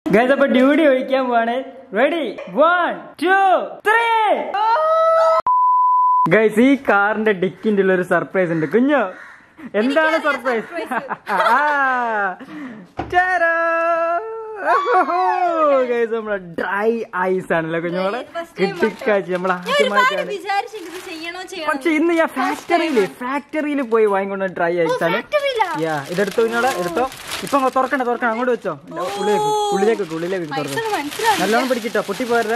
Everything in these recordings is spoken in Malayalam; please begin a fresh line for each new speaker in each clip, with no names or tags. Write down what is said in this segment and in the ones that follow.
ഗൈസ് അപ്പൊ ഡ്യൂട്ടി ഒഴിക്കാൻ പോവാണ് ready one two three guys ഈ കാറിന്റെ ഡിക്കിന്റെ ഉള്ള ഒരു സർപ്രൈസ് ഉണ്ട് കുഞ്ഞോ എന്താണ് സർപ്രൈസ് ഗൈസ് നമ്മളെ ഡ്രൈ ഐസ് ആണല്ലോ കുഞ്ഞോളെ കിട്ടിക്കാച്ചി നമ്മൾ ആദ്യമായിട്ടാണ്
വിചാരിച്ചിട്ട് ചെയ്യണോ ചെയ്യണോ
പക്ഷെ ഇന്ന് ഞാൻ ഫാക്ടറിയില് ഫാക്ടറിയിൽ പോയി വാങ്ങിക്കൊണ്ട് ഡ്രൈ ഐസ് ആണ് യാ ഇതെടുത്തോ കുഞ്ഞോളെ എടുത്തോ ഇപ്പൊ അങ്ങ് തുറക്കണ്ട തുറക്കണം അങ്ങോട്ട് വെച്ചോ ഉള്ളിലേക്ക് ഉള്ളിലേക്ക് വെക്ക്, ഉള്ളിലേക്ക് വെക്ക് തുറന്നു
മനസ്സിലായി
നല്ലോണം പിടിച്ചിട്ടോ പൊട്ടി പോരുടെ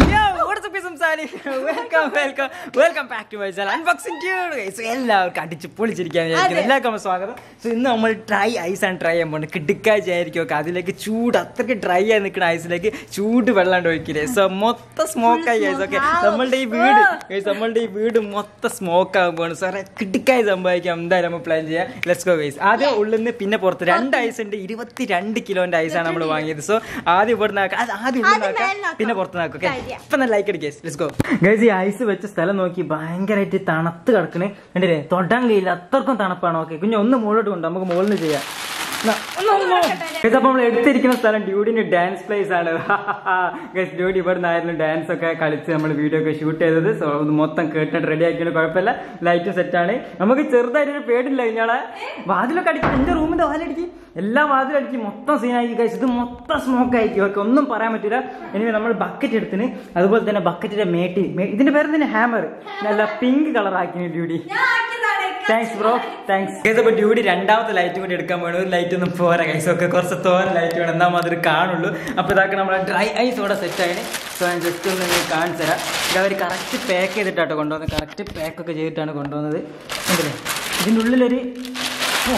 welcome welcome welcome back to my channel unboxing എല്ലാവർക്കും അടിച്ച് പൊളിച്ചിരിക്കാൻ വിചാരിക്കുന്നു എല്ലാവർക്കും സ്വാഗതം സോ ഇന്ന് നമ്മൾ ഡ്രൈ ഐസ് ആണ് ട്രൈ ചെയ്യാൻ പോകുന്നത് കിടുക്കാച്ചായിരിക്കും ഒക്കെ അതിലേക്ക് ചൂട് അത്രയ്ക്ക് ഡ്രൈ ആയി നിൽക്കുന്ന ഐസിലേക്ക് ചൂട് വെള്ളം ഒഴിക്കില്ലേ സോ മൊത്തം സ്മോക്ക് ആയി ഐസ് ഓക്കെ നമ്മളുടെ ഈ വീട് guys, നമ്മളുടെ ഈ വീട് മൊത്തം സ്മോക്ക് ആകുമ്പോൾ സാറേ കിടുക്കായി സംഭവിക്കാം എന്തായാലും നമ്മൾ പ്ലാൻ ചെയ്യാം ലെറ്റ്സ് ഗോ ഗൈസ് ആദ്യം ഉള്ളിൽ നിന്ന് പിന്നെ പുറത്ത് രണ്ട് ഐസ് ഉണ്ട് ഇരുപത്തി രണ്ട് കിലോന്റെ ഐസാണ് നമ്മൾ വാങ്ങിയത് സോ ആദ്യം ഇവിടെ നിന്നാക്കാം അത് ആദ്യം ഉള്ളിൽ
ആദ്യം
നിന്നാക്കാം
മേലിൽ
പിന്നെ പുറത്ത് നാക്കും ഓക്കെ ഇപ്പൊ നല്ല ലൈക്ക് അടിക്കേ ലെറ്റ്സ് ഗോ ഗൈസ് ഈ ഐസ് വെച്ച സ്ഥലം നോക്കി ഭയങ്കരമായിട്ട് തണുത്ത് കിടക്കണേ കണ്ടില്ലേ തൊടാൻ കഴിയില്ല അത്രക്കും തണുപ്പാണ് ഓക്കെ കുഞ്ഞു ഒന്ന് മുകളിലോട്ട് കൊണ്ട് നമുക്ക് മുകളിൽ നിന്ന് ചെയ്യാം ഗൈസ് അപ്പൊ നമ്മൾ എടുത്തിരിക്കുന്ന സ്ഥലം ഡ്യൂഡിന്റെ ഡാൻസ് പ്ലേസ് ആണ് ഗൈസ് ഡ്യൂഡി ഇവിടെ നിന്നായിരുന്നു ഡാൻസ് ഒക്കെ കളിച്ച് നമ്മൾ വീഡിയോ ഒക്കെ ഷൂട്ട് ചെയ്തത് സോ ഇത് മൊത്തം കേട്ടിട്ട് റെഡി ആക്കിയത് കുഴപ്പമില്ല ലൈറ്റ് സെറ്റ് ആണ് നമുക്ക് ചെറുതായിട്ടൊരു പേടില്ല കഴിഞ്ഞാളെ വാതിലൊക്കെ അടിക്കും എന്റെ റൂമിന്റെ വാതിലടിക്കും എല്ലാ വാതിലും അടിക്കും മൊത്തം സീനായി ഗൈസ് ഇത് മൊത്തം സ്മോക്ക് ആയിരിക്കും അവർക്ക് ഒന്നും പറയാൻ പറ്റില്ല ഇനി നമ്മൾ ബക്കറ്റ് എടുത്തിന് അതുപോലെ തന്നെ ബക്കറ്റിന്റെ മേട്ടി മേ- ഇതിന്റെ പേര് തന്നെ ഹാമർ നല്ല പിങ്ക് കളർ ആക്കി ഡ്യൂഡി താങ്ക്സ് ബ്രോ താങ്ക്സ് ഏതപ്പോ ഡ്യൂട്ടി രണ്ടാമത്തെ ലൈറ്റ് കൂടി എടുക്കാൻ വേണം ഒരു ലൈറ്റ് ഒന്നും പോരാ കൈസ് ഒക്കെ കുറച്ച് തോര ലൈറ്റ് വേണം എന്നാൽ മാത്രമേ കാണുള്ളൂ അപ്പോൾ ഇതാക്കി നമ്മളെ ഡ്രൈ ഐസ് ഇവിടെ സെറ്റ് ആയിന് സോ ഞാൻ ജസ്റ്റ് ഒന്ന് നിങ്ങൾക്ക് കാണിച്ചു തരാം ഇത് അവർ കറക്റ്റ് പാക്ക് ചെയ്തിട്ടാട്ടോ കൊണ്ടുവന്നത് കറക്റ്റ് പാക്ക് ഒക്കെ ചെയ്തിട്ടാണ് കൊണ്ടുവന്നത് ഉണ്ടല്ലേ ഇതിൻ്റെ ഉള്ളിലൊരു ഓ.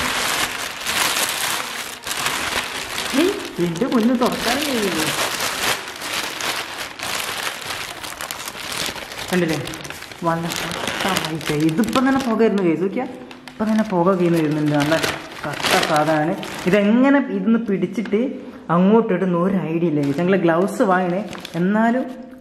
ഏയ്, എന്റെ മുന്നിൽ തുറക്കാനും കഴിയുന്നു കണ്ടില്ലേ വളരെ കഷ്ടമായിട്ട് ഇതിപ്പം തന്നെ പുക വരുന്നു കേസ് നോക്കിയാ ഇപ്പം തന്നെ പുക വീണ് വരുന്നുണ്ട് നല്ല കഷ്ട സാധനമാണ് ഇതെങ്ങനെ ഇതൊന്ന് പിടിച്ചിട്ട് അങ്ങോട്ടിട്ട് ഒരു ഐഡിയ ഇല്ല കേസ് ഞങ്ങൾ ഗ്ലൗസ് വാങ്ങണേ എന്നാലും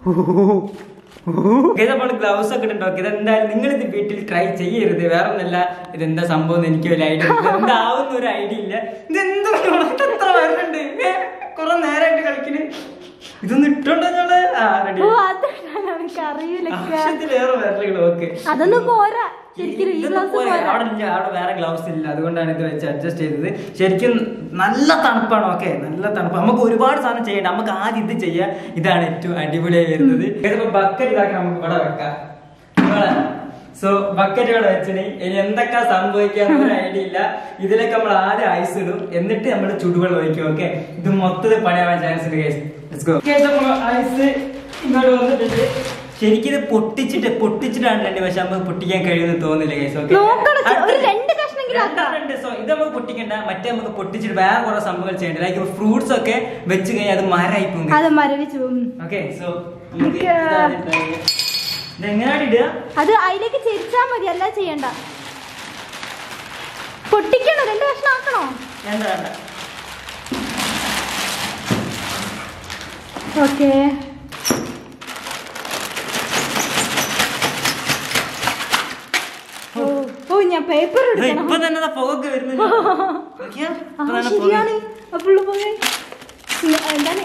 നമ്മൾ ഗ്ലൗസ് ഒക്കെ ഇട്ടുണ്ടോ ഇതെന്തായാലും നിങ്ങൾ ഇത് വീട്ടിൽ ട്രൈ ചെയ്യരുത് വേറെ ഒന്നല്ല ഇതെന്താ സംഭവം എന്ന് എനിക്ക് വലിയ ഐഡിയ ഇല്ല എന്താവുന്ന ഒരു ഐഡിയ ഇല്ല ഇതെന്തോ എത്ര വരുന്നുണ്ട് കുറെ നേരമായിട്ട് കളിക്കണ് ഇതൊന്നും ഇട്ടുണ്ടോ ഞങ്ങള് ആ റെഡി
ഓ അതാണ് എനിക്ക് അറിയില്ല
ആവശ്യത്തിലേറെ വിരലുകൾ ഓക്കെ
അതൊന്നും പോരാ ശരിക്കും ഈ
ഇതൊന്നും
ഗ്ലാസ്
പോരാ.
പോരാ
അവിടെ ഇല്ല അവിടെ വേറെ ഗ്ലൗസ് ഇല്ല അതുകൊണ്ടാണ് ഇത് വെച്ച് അഡ്ജസ്റ്റ് ചെയ്തത് ശരിക്കും നല്ല തണുപ്പാണ് ഓക്കെ നല്ല തണുപ്പ് നമുക്ക് ഒരുപാട് സാധനം ചെയ്യണ്ട നമുക്ക് ആദ്യം ഇത് ചെയ്യാം ഇതാണ് ഏറ്റവും അടിപൊളിയായി വരുന്നത് ഇതിപ്പോ ബക്കറ്റ് ഇതാക്കി നമുക്ക് ഇവിടെ വെക്കാം സോ ബക്കറ്റ് ഇവിടെ വെച്ചിന് ഇനി എന്തൊക്കെ സംഭവിക്കാന്ന് ഒരു ഐഡിയ ഇല്ല ഇതിലേക്ക് നമ്മൾ ആദ്യം ഐസ് ഇടും എന്നിട്ട് നമ്മൾ ചുടുവെള്ളം ഒഴിക്കും ഓക്കെ ഇത് മൊത്തത്തിൽ പണിയാവാൻ ചാൻസ് ഉണ്ട് guys. Let's go. Okay, നമ്മൾ ഐസ് ഇങ്ങോട്ട് വന്നിട്ടുണ്ട് ശരിക്കും ഇത് പൊട്ടിച്ചിട്ട് പൊട്ടിച്ചിട്ടാണ് രണ്ട് പക്ഷെ നമുക്ക് പൊട്ടിക്കാൻ കഴിയുമെന്ന് തോന്നില്ല കേസ് ഓക്കെ
നോക്കണം ചെ- ഒരു രണ്ട് കഷ്ണെങ്കിലും ആക്കാം.
സോ ഇത് നമുക്ക് പൊട്ടിക്കണ്ട മറ്റേ നമുക്ക് പൊട്ടിച്ചിട്ട് വേറെ കുറെ സംഭവങ്ങൾ ചെയ്യണ്ട ലൈക്ക് ഫ്രൂട്ട്സ് ഒക്കെ വെച്ച് കഴിഞ്ഞാൽ അത് മരമായി പോകും
അത് മരവിച്ചു ഉം.
ഓക്കെ സോ നമുക്ക്
Okay.
ഇതാദ്യം try ചെയ്യാം. ഇതെങ്ങനെയാണ് ഇടുക
അത് അതിലേക്ക് ചിരിച്ചാ മതി അല്ല ചെയ്യണ്ട പൊട്ടിക്കണോ രണ്ട് കഷ്ണം ആക്കണോ
വേണ്ട വേണ്ട
ഓക്കെ ഓ ഓ ഞാൻ പേപ്പർ
ഇത്
എടുക്കണം
ഇപ്പൊ തന്നെ ദാ പുകയൊക്കെ വരുന്നുണ്ട് നോക്കിയാ?
ആ
ഇപ്പൊ തന്നെ പുക.
ശരിയാണ് അപ്പോൾ പോയി എന്താണ്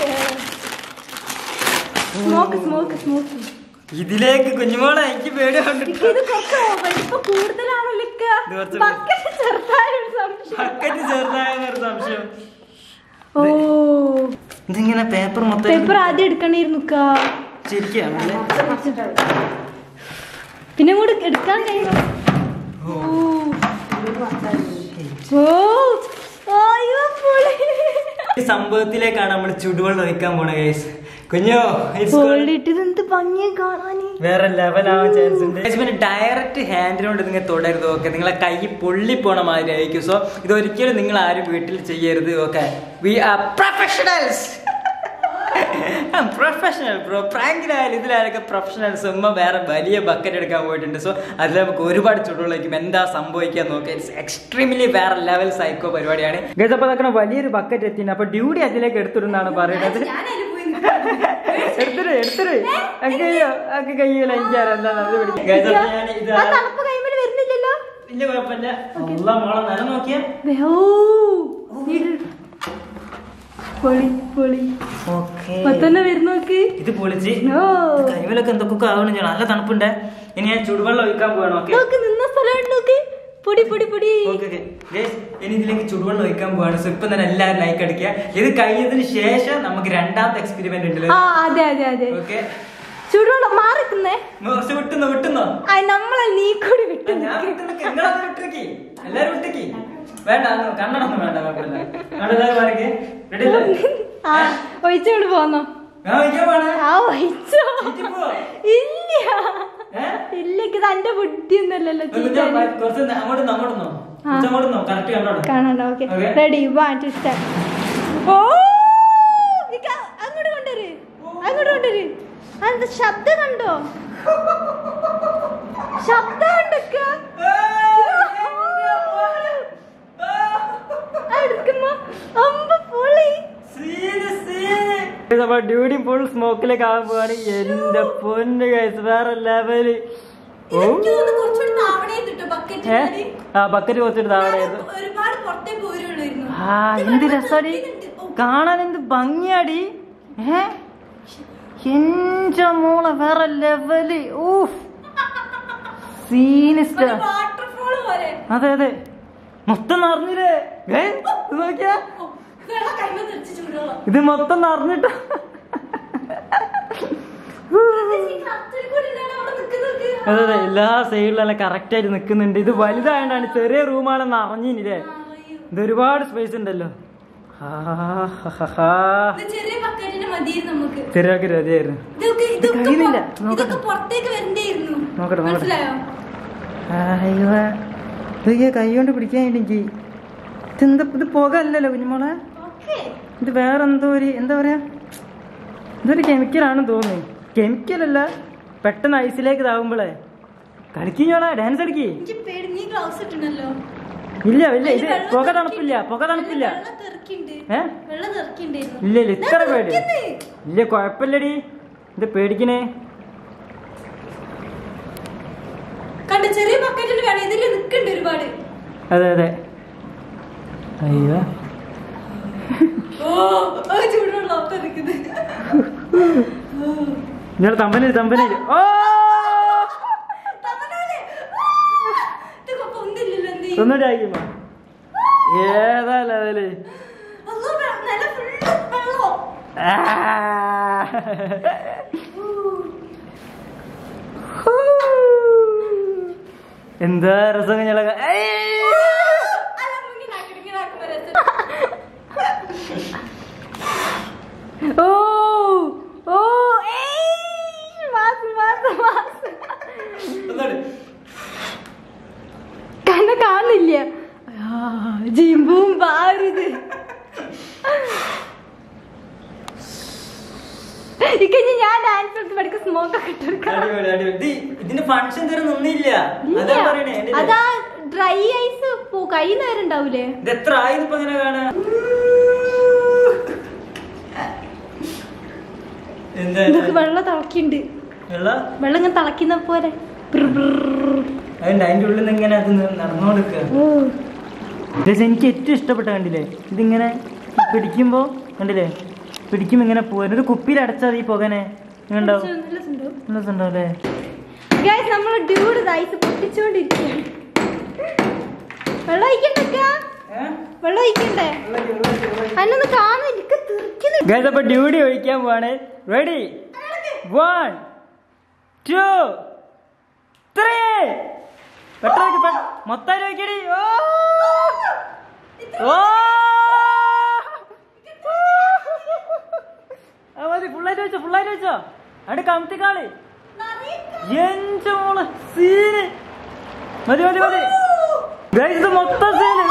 സ്മോക്ക് സ്മോക്ക് സ്മോക്ക്
ഇതിലേക്ക് കുഞ്ഞുമോളെ എനിക്ക് പേടിയുണ്ട്
ഇത് കുറച്ച് വലിപ്പം കൂടുതലാണോ ലിക്ക
ഇത് കുറച്ച്
ബക്കറ്റ് ചെറുതായ ഒരു സംശയം
ബക്കറ്റ് ചെറുതായെന്നൊരു സംശയം
ഓ
ഇതിങ്ങനെ പേപ്പർ മൊത്തം
പേപ്പർ ആദ്യം എടുക്കണേയിരുന്നു ക്കാ.
ശരിക്കും
പിന്നെ കൂടെ എടുക്കാൻ കഴിയുമോ ഓ ഓ അയ്യോ പൊളി
ഈ സംഭവത്തിലേക്കാണ് നമ്മൾ ചുടുവെള്ളം ഒഴിക്കാൻ പോണ കേസ് കുഞ്ഞോ it's
ഹോൾഡ്
good.
ഇട്ട് ഇതെന്ത് ഭംഗിയെ കാണാന്
വേറെ ലെവലാവാൻ ചാൻസ് ഉണ്ട് Guys, പിന്നെ ഡയറക്റ്റ് ഹാൻഡിനോട് നിങ്ങൾ തുടരുത് ഓക്കെ നിങ്ങളെ കൈ പൊള്ളി പോണ മാതിരി ആയിരിക്കും സോ ഇത് ഒരിക്കലും നിങ്ങൾ ആരും വീട്ടിൽ ചെയ്യരുത് okay we are professionals professional bro പ്രാങ്കിലായാലും ഇതിലായാലൊക്കെ പ്രൊഫഷണൽസ് ഉമ്മ വേറെ വലിയ ബക്കറ്റ് എടുക്കാൻ പോയിട്ടുണ്ട് സോ അതിൽ നമുക്ക് ഒരുപാട് ചുടുവെള്ളം എന്താ സംഭവിക്കാൻ നോക്കാം ഇറ്റ്സ് എക്സ്ട്രീംലി വേറെ ലെവൽ സൈക്കോ പരിപാടിയാണ് ഗസ് അപ്പോൾ അതൊക്കെ വലിയൊരു ബക്കറ്റ് എത്തിയിട്ടുണ്ട് അപ്പൊ ഡ്യൂട്ടി അതിലേക്ക് എടുത്തിരുന്നാണ് പറയുന്നത് എടുത്തിട്ട് എടുത്തിട്ട് അങ്ങ് കയ്യോ അങ്ങ് കയ്യൂല എനിക്കറിയാം എന്താ അത് പിടിക്കും Guys, അപ്പൊ ഞാൻ ഇത്
ആ തണുപ്പ് കൈമേൽ വരുന്നില്ലല്ലോ
വലിയ കുഴപ്പമില്ല ഉള്ള മോളെ നില നോക്കിയാ
വേ- ഓ ഇത് പൊളി പൊളി
ഓക്കെ
പത്തന്നെ വരുന്നു നോക്ക്
ഇത് പൊളിച്ച്
ഓ.
ഇത് കൈമലൊക്കെ എന്തൊക്കെ ആവണം ഞാൻ നല്ല തണുപ്പുണ്ട് ഇനി ഞാൻ ചുടുവെള്ളം ഒഴിക്കാൻ പോവാണ് ഓക്കെ
നോക്ക് നിന്ന സ്ഥലം നോക്ക് പൊടി പൊടി പൊടി
ഓക്കെ ഓക്കെ ഗൈസ് ഇനി ഇതിലേക്ക് ചുടുവെള്ളം ഒഴിക്കാൻ പോവാണ് സോ ഇപ്പൊ തന്നെ എല്ലാവരും ലൈക്ക് അടിക്കുക ഇത് കഴിഞ്ഞതിന് ശേഷം നമുക്ക് രണ്ടാമത്തെ എക്സ്പെരിമെന്റ് ഉണ്ടല്ലോ
ആ അതെ അതെ അതെ
ഓക്കെ
ചൂടുവെള്ളം മാറിക്കുന്നേ
വിട്ടുന്നോ വിട്ടുന്നോ
ആ നമ്മളെ നീ കൂടി വിട്ടു
ഞാൻ വിട്ടുനിൽക്ക്. നിങ്ങളത് വിട്ടിരിക്കി എല്ലാരും വിട്ടിക്ക് വേണ്ട അതൊന്നും കണ്ണടൊന്നും വേണ്ട കുഴപ്പമില്ല അവിടെ എല്ലാവരും മാറിക്ക് റെഡി അല്ലേ
ആ ഒഴിച്ചോട് പോന്നോ
ഞാൻ വയ്ക്കാൻ പോണേ
ആ ഒഴിച്ചോ
ചീറ്റി പോവോ?
ഇല്ല
ഏ?
ഇല്ലേക്ക് ഇത് എന്റെ ബുദ്ധി ഒന്നല്ലല്ലോ
ഒന്ന് ഞാൻ
ചീറ്റാൻ
പ- കുറച്ച് നേ- അങ്ങോട്ട് നോ, അങ്ങോട്ട് നോ കുറച്ച് അങ്ങോട്ട് നോ കറക്റ്റ് കണ്ടോട്ടെ
കാണണ്ട okay
Okay.
Ready one two start ഓ ഇക്ക, അങ്ങോട്ട് കൊണ്ടുവര് അങ്ങോട്ട് കൊണ്ടുവര് അത് ശബ്ദം കണ്ടോ ശബ്ദം കണ്ടക്ക എടുക്കുമ്പോ അമ്പ പൊളി
ഡ്യൂട്ടി ഫുൾ സ്മോക്കിലേക്ക് ആകാൻ പോവാണ് എന്റെ പൊന്ന് കൈസ് വേറെ ലെവല് ഓ ഏ ആ ബക്കറ്റ് കുറച്ചിട്ട് താവണായിരുന്നു
ഒരുപാട് പുറത്തേ പോരുള്ളായിരുന്നു
ആ എന്ത് രസാടി കാണാൻ എന്ത് ഭംഗിയാടി ഏ എന്റെ മോളെ വേറെ ലെവല് ഊഫ് സീനിസ്റ്റ
വാട്ടർഫോൾ പോലെ
അതെ അതെ മൊത്തം നിറഞ്ഞില്ലേ ഏ ഇത് നോക്കിയാ
വെള്ളം കൈമ തെറിച്ച് ചൂടുവെള്ളം
ഇത് മൊത്തം നിറഞ്ഞിട്ട അതെ അതെ എല്ലാ സൈഡിലും നല്ല കറക്റ്റ് ആയിട്ട് നിൽക്കുന്നുണ്ട് ഇത് വലുതായോണ്ടാണ് ചെറിയ റൂമാണെന്ന് അറിഞ്ഞില്ലേ ഇത് ഒരുപാട് സ്പേസ് ഉണ്ടല്ലോ ആ, ഹ, ഹ, ഹ.
ചെറിയ ബക്കറ്റിന് മതിയായിരുന്നു നമുക്ക്
ചെറിയൊക്കെ രതിയായിരുന്നു
ഇതൊക്കെ ഇതൊക്കെ
കഴിയുന്നില്ല.
പുറ-
നോക്കട്ടെ.
ഇതൊക്കെ പുറത്തേക്ക് വരണ്ടായിരുന്നു
നോക്കട്ടെ, നോക്കട്ടെ.
മനസ്സിലായോ
അയ്യോ ഇതൊക്കെ കൈ കൊണ്ട് പിടിക്കാൻ എനിക്ക് ഇതെന്താ ഇത് പുക അല്ലല്ലോ കുഞ്ഞുമോളെ
ഓക്കേ
ഇത് വേറെ എന്തോ ഒരു എന്താ പറയാ ഇതൊരു കെമിക്കലാണെന്ന് തോന്നുന്നു കെമിക്കൽ അല്ല പെട്ടെന്ന് ഐസിലേക്ക് ഇതാവുമ്പോളേ കളിക്കുന്നോളാ ഡാൻസ് കളിക്ക്
എനിക്ക് പേടി നീ ഗ്ലൗസ് ഇട്ടുണ്ടല്ലോ
ഇല്ല ഇല്ല ഇത്
അതില് വെള്ളം
പുക
തെറിക്കുന്നുണ്ട്.
തണുപ്പില്ല പുക തണുപ്പില്ല
വെള്ളം തെറിക്കുന്നുണ്ട്
ഏ
വെള്ളം തെറിക്കുന്നുണ്ടായിരുന്നു
ഇല്ല ഇല്ല ഇത്ര
ഞാൻ
പേടി
തെറിക്കുന്ന്.
ഇല്ല കുഴപ്പമില്ലടി ഇത് പേടിക്കണേ
കണ്ട ചെറിയ ബക്കറ്റിൽ വേണം ഇതിൽ നിൽക്കുന്നുണ്ട് ഒരുപാട്
അതെ അതെ അയ്യോ
ഓ ഓ, ചൂടുവെള്ളം തെറിക്കുന്നത്
ഞാൻ തമ്പനിൽ തമ്പനിൽ ഓ
തമനാലേ. ആ, ഇതൊക്കെ പൊന്തില്ലല്ലോ എന്ത് ചെയ്യും?
ഒന്നുകൂടി ആയിക്കുമ്പോ ഏതാ ലെവല്
അല്ലോ, വെ- നില full വെള്ളം.
ആ. എന്താ രസം കുഞ്ഞളക
അല്ല, മുങ്ങി നാക്കിട്ട് ഇങ്ങനെ ആക്കുമ്പോ രസം. ഓ ഓ ഏയ് മാസ് മാസ് മാസ് കണ്ണ കാണില്ല ജിംബും ബാരുത് ഇക്കഞ്ഞ് ഞാൻ ഡാൻസ് കളിച്ച് പഠിക്ക സ്മോക്ക് ഒക്കെ ഇട്ടെടുക്കാം
അടിപൊളി അടിപൊളി ഇത് ഇതിന്റെ ഫങ്ഷൻ തരം നിന്നില്ല അതാ പറയണേ കണ്ടില്ലേ?
അതാ ഡ്രൈ ഐസ് കൈ നേരം ഉണ്ടാവൂലേ
ഇത് എത്ര ആയിരുന്നു ഇപ്പൊ ഇങ്ങനെ കാണാ എന്താ
ഇതൊക്കെ വെള്ളം തിളക്കിണ്ട്
വെള്ളം
വെള്ളം ഇങ്ങനെ തിളക്കുന്ന പോലെ ബ്ര് ബ്ര്.
അതുണ്ട് അതിന്റെ ഉള്ളിൽ നിന്ന് ഇങ്ങനെ അത് നടന്നുകൊടുക്കുക
ഓ.
എനിക്ക് ഏറ്റവും ഇഷ്ടപ്പെട്ട കണ്ടില്ലേ ഇതിങ്ങനെ പിടിക്കുമ്പോ കണ്ടില്ലേ പിടിക്കുമ്പോ ഇങ്ങനെ പോവാ ഒരു കുപ്പിയിൽ അടച്ചാൽ ഈ പുകനെ ഉണ്ടാവും
നല്ല രസമുണ്ടോ?
നല്ല രസമുണ്ടാവും അല്ലേ
Guys, നമ്മള് ഡ്യൂഡ് ഐസ് പൊട്ടിച്ചോണ്ടിരിക്കുകയാണ് വെള്ളം ഒഴിക്കണ്ടേ വെള്ളം ഒഴിക്കണ്ടേ അതിനൊന്ന് കാണാൻ എനിക്ക് തെറിക്കുന്നു
ഗൈസ് അപ്പൊ ഡ്യൂട്ടി ഒഴിക്കാൻ പോവാണ് റെഡി വൺ ടു ത്രീ പെട്ടെന്ന് മൊത്തം ഒഴിക്കടി ഓ ഓ ആ, മതി ഫുള്ളായിട്ട് വെച്ചോ ഫുള്ളായിട്ട് വെച്ചോ അവിടെ കമത്തിക്കാളി എന്റെ മോള് സീന് മതി മതി മതി ഗൈസ് ഇത് മൊത്തം സീന്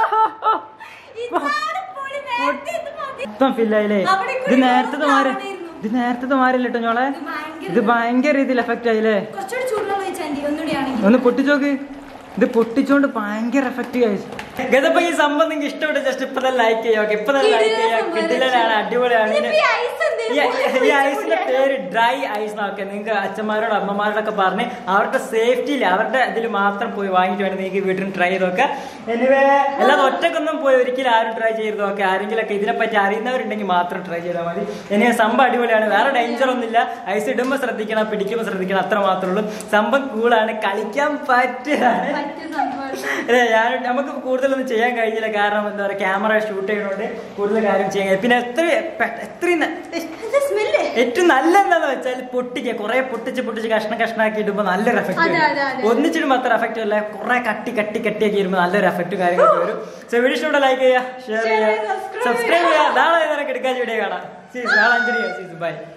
മൊത്തം ഫില്ലായില്ലേ
അവിടെ
ഇത്
കൂടി
നേരത്തെ
നോക്കാൻ
മാറി
ആവണായിരുന്നു.
ഇത് നേരത്തെ മാറില്ല കേട്ടോ ഞോളെ
ഇത് ഭയങ്കര
ഇത് ഭയങ്കര രീതിയിൽ എഫക്റ്റ് ആയില്ലേ
കുറച്ചുകൂടി ചൂടുവെള്ളം ഒഴിച്ചാൽ ഒന്നുകൂടി ആണെങ്കിൽ
ഒന്ന് പൊട്ടിച്ചോക്ക് ഇത് പൊട്ടിച്ചോണ്ട് ഭയങ്കര എഫക്റ്റ് ഗതപ്പോ ഈ സംഭവം നിങ്ങൾക്ക് ഇഷ്ടപ്പെട്ട ജസ്റ്റ് ഇപ്പൊ തന്നെ ലൈക്ക് ചെയ്യാം ഇപ്പൊ തന്നെ ലൈക്ക് ചെയ്യാം കിട്ടില്ലാണ് അടിപൊളിയാണ്
ഐസ് എന്ത്
ഈ- ഈ ഐസിന്റെ പേര് ഡ്രൈ ഐസ് എന്നൊക്കെ നിങ്ങൾക്ക് അച്ഛന്മാരോട് അമ്മമാരോടൊക്കെ പറഞ്ഞ് അവരുടെ സേഫ്റ്റിയിൽ അവരുടെ ഇതിൽ മാത്രം പോയി വാങ്ങിയിട്ട് വേണം നിങ്ങൾക്ക് വീട്ടിൽ ട്രൈ ചെയ്തൊക്കെ എനിവേ അല്ലാതെ ഒറ്റക്കൊന്നും പോയി ഒരിക്കലും ആരും ട്രൈ ചെയ്ത് നോക്കെ ആരെങ്കിലൊക്കെ ഇതിനെപ്പറ്റി അറിയുന്നവരുണ്ടെങ്കിൽ മാത്രം ട്രൈ ചെയ്താൽ മതി ഇനി സംഭവം അടിപൊളിയാണ് വേറെ ഡേഞ്ചർ ഒന്നുമില്ല ഐസ് ഇടുമ്പോൾ ശ്രദ്ധിക്കണം പിടിക്കുമ്പോൾ ശ്രദ്ധിക്കണം അത്ര മാത്രമേ ഉള്ളൂ സംഭവം കൂളാണ് കളിക്കാൻ പറ്റിയതാണ്
പറ്റിയ സംഭവം
അതെ ഞാൻ നമുക്ക് കൂടുതലൊന്നും ചെയ്യാൻ കഴിഞ്ഞില്ല കാരണം എന്താ പറയുക ക്യാമറ ഷൂട്ട് ചെയ്യുന്നതുകൊണ്ട് കൂടുതൽ കാര്യം ചെയ്യാൻ കഴിയും. പിന്നെ എത്ര എത്രയും ന-
ഇത് സ്മെല്ല്
ഏറ്റവും നല്ല എന്താന്ന് വെച്ചാൽ പൊട്ടിക്കുക കുറെ പൊട്ടിച്ച് പൊട്ടിച്ച് കഷ്ണം കഷ്ണാക്കി ഇടുമ്പോൾ നല്ലൊരു എഫക്ട്
അതെ,
വരും
അതെ, അതെ.
ഒന്നിച്ചിടുമ്പോൾ അത്ര എഫക്റ്റ് അല്ല കുറെ കട്ടി കട്ടി കട്ടിയാക്കി വരുമ്പോൾ നല്ലൊരു എഫക്റ്റ് കാര്യങ്ങളൊക്കെ വരും സോ വീഡിയോ ഇഷ്ടം ലൈക്ക് ചെയ്യുക ഷെയർ
Share
ചെയ്യുക
ചെയ്യുക, subscribe
സബ്സ്ക്രൈബ് ചെയ്യുക നാളെ ഇതൊക്കെ എടുക്കാൻ വീഡിയോ കാണാം സീസ് നാളെ അഞ്ചു സീസ് ബൈ